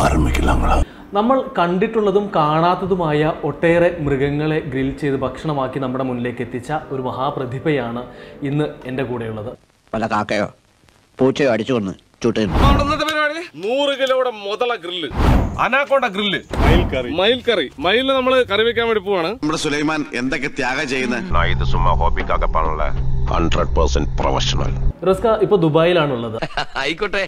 ആരംഭിക്കില്ല നമ്മൾ കണ്ടിട്ടുള്ളതും കാണാത്തതുമായ ഒട്ടേറെ മൃഗങ്ങളെ ഗ്രിൽ ചെയ്ത് ഭക്ഷണമാക്കി നമ്മുടെ മുന്നിലേക്ക് എത്തിച്ച ഒരു മഹാപ്രതിഭയാണ് ഇന്ന് എൻ്റെ കൂടെയുള്ളത് വല്ല കാക്കയോ പൂച്ചയോ അടിച്ചു കൊന്ന് ചുട്ടു നൂറ് കിലോയുടെ മുതല ഗ്രില്ല് അനാക്കോണ്ട ഗ്രില്ല് മയിൽ കറി മയിൽ കറി മയിലിന് നമ്മള് കറി വെക്കാൻ വേണ്ടി പോവാണ് നമ്മുടെ സുലൈമാൻ എന്തൊക്കെ ത്യാഗം ചെയ്യുന്ന நான் இது சும்மா ஹாபிக்காக பண்ணல ஹண்ட்ரட் பர்சன்ட் ப்ரொஃபஷனல் റിസ്ക ഇപ്പോൾ ദുബായിലാണുള്ളത് ആയിക്കോട്ടെ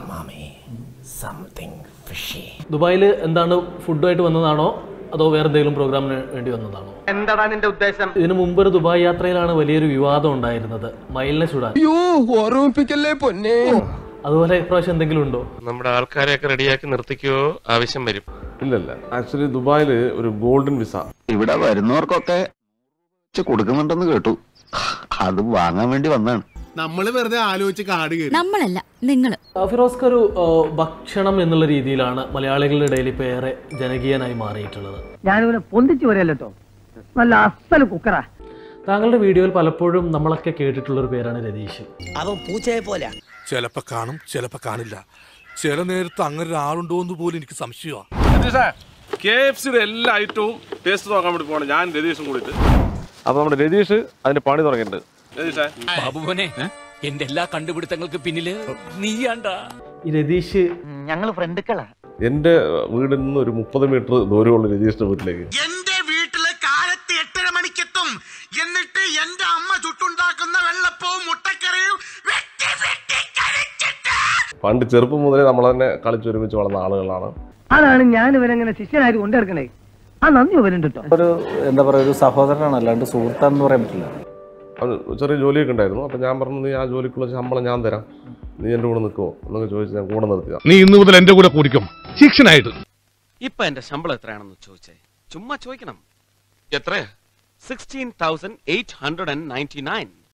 ദുബായിൽ എന്താണ് ഫുഡുമായിട്ട് വന്നതാണോ അതോ വേറെ എന്തെങ്കിലും പ്രോഗ്രാമിന് വേണ്ടി വന്നതാണോ എന്താടാ നിന്റെ ഉദ്ദേശം ഇതിനു മുമ്പ് ഒരു ദുബായ് യാത്രയിലാണ് വലിയൊരു വിവാദം ഉണ്ടായിരുന്നത് മയിലിനെ ചുടാൻ ഓർമ്മിപ്പിക്കല്ലേ പൊന്നെ അതുപോലെ ഇപ്രാവശ്യം എന്തെങ്കിലും ഉണ്ടോ നമ്മുടെ ആൾക്കാരെയൊക്കെ റെഡിയാക്കി നിർത്തിക്കോ ആവശ്യം വരും ഇല്ലല്ല ആക്ച്വലി ദുബായില് ഒരു ഗോൾഡൻ വിസ ഇവിടെ വരുന്നവർക്കൊക്കെ ഇച്ചിരി കൊടുക്കുന്നുണ്ടെന്ന് കേട്ടു അത് വാങ്ങാൻ വേണ്ടി വന്നാണ് നമ്മള് വെറുതെ ആലോചിച്ച് കാട് കയറി നമ്മളല്ല നിങ്ങള് ആ, ഫിറോസ്ക്ക് ഒരു ആ, ഭക്ഷണം എന്നുള്ള രീതിയിലാണ് മലയാളികളുടെ ഇടയിൽ ഇപ്പോൾ ഏറെ ജനകീയനായി മാറിയിട്ടുള്ളത് ഞാനിവനെ പൊന്തിച്ചു വരല്ലോ നല്ല അസല് കുക്കറാ താങ്കളുടെ വീഡിയോയിൽ പലപ്പോഴും നമ്മളൊക്കെ കേട്ടിട്ടുള്ള ഒരു പേരാണ് രതീഷ് അവൻ പൂച്ചയെ പോലെ ചിലപ്പോ കാണും ചിലപ്പോ കാണില്ല ചില നേരത്ത് അങ്ങനെ ഒരാളുണ്ടോ എന്ന് പോലും എനിക്ക് സംശയമാണ് കെ എഫ് സിയുടെ എല്ലാ ഐറ്റവും ടേസ്റ്റ് നോക്കാൻ വേണ്ടി പോവാണ് ഞാൻ രതീഷും കൂടിയിട്ട് അപ്പൊ നമ്മുടെ രതീഷ് അതിന്റെ പണി തുടങ്ങിയിട്ടുണ്ട് രതീഷേ ബാബുമോനെ എന്റെ എല്ലാ കണ്ടുപിടുത്തങ്ങൾക്ക് പിന്നില് നീയാണ്ടാ ഈ രതീഷ് ഞങ്ങള് ഫ്രണ്ടുക്കളാ എന്റെ വീടിൽ നിന്ന് ഒരു മുപ്പത് മീറ്റർ ദൂരമുള്ള രതീഷിന്റെ വീട്ടിലേക്ക് എന്റെ വീട്ടില് കാലത്ത് എട്ടര മണിക്കെത്തും എന്നിട്ട് എന്റെ അമ്മ ചുട്ടുണ്ടാക്കുന്ന വെള്ളപ്പവും മുട്ടക്കറിയും വെട്ടി വെട്ടി കഴിച്ചിട്ട് പണ്ട് ചെറുപ്പം മുതലേ നമ്മൾ തന്നെ കളിച്ചൊരുമിച്ച് വളർന്ന ആളുകളാണ് അതാണ് ഞാൻ ഇവരെങ്ങനെ ശിഷ്യനായിട്ട് കൊണ്ടെടുക്കണേ ആ നന്ദി ഇവരുണ്ട് കേട്ടോ ഒരു എന്താ പറയുക ഒരു സഹോദരനാണ് അല്ലാണ്ട് സുഹൃത്താണെന്ന് പറയാൻ പറ്റില്ല അത് ചെറിയ ജോലിയൊക്കെ ഉണ്ടായിരുന്നു അപ്പൊ ഞാൻ പറഞ്ഞു നീ ആ ജോലിക്കുള്ള ശമ്പളം ഞാൻ തരാം നീ എന്റെ കൂടെ നിൽക്കുമോ എന്നൊക്കെ ചോദിച്ച് ഞാൻ കൂടെ നിർത്തിയ നീ ഇന്നു മുതൽ എന്റെ കൂടെ കൂടിക്കും ശിക്ഷനായിട്ട് ഇപ്പൊ എന്റെ ശമ്പളം എത്രയാണെന്ന് ചോദിച്ചേ ചുമ്മാ ചോദിക്കണം എത്രയാ sixteen thousand eight hundred and ninety nine